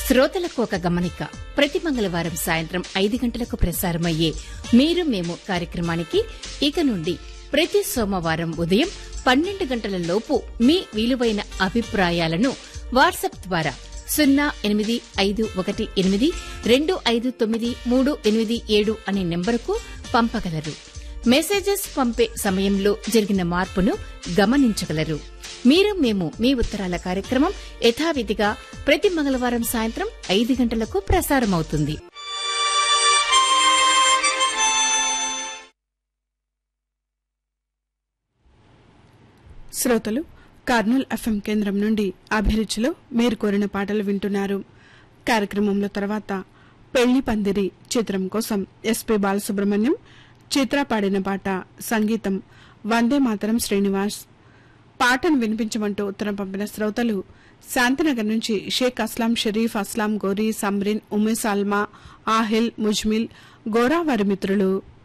శ్రోతలకు ఒక గమనిక ప్రతి మంగళవారం సాయంత్రం ఐదు గంటలకు ప్రసారమయ్యే మీరు మేము కార్యక్రమానికి ఇక నుండి ప్రతి సోమవారం ఉదయం పన్నెండు గంటల లోపు మీ విలువైన అభిప్రాయాలను వాట్సాప్ ద్వారా సున్నా ఎనిమిది ఐదు ఒకటి ఎనిమిది రెండు ఐదు తొమ్మిది మూడు ఎనిమిది ఏడు అనే నెంబరుకు పంపగలరు మెసేజెస్ పంపే సమయంలో జరిగిన మార్పును గమనించగలరు మీరు మేము మీ ఉత్తరాల కార్యక్రమం యథావిధిగా ప్రతి మంగళవారం సాయంత్రం ఐదు గంటలకు ప్రసారమవుతుంది శ్రోతలు కర్నూల్ ఎఫ్ఎం కేంద్రం నుండి అభిరుచిలో మీరు కోరిన పాటలు వింటున్నారు కార్యక్రమంలో తర్వాత పెళ్లి పందిరి చిత్రం కోసం ఎస్పి బాలసుబ్రహ్మణ్యం చిత్ర పాడిన పాట సంగీతం వందే మాతరం శ్రీనివాస్ పాటను వినిపించమంటూ ఉత్తరం పంపిన శ్రోతలు శాంతినగర్ నుంచి షేక్ అస్లాం షరీఫ్ అస్లాం గోరీ సమ్రిన్ ఉమే సాల్మా ఆహిల్ ముజ్మిల్ గోరా వారి మిత్రులు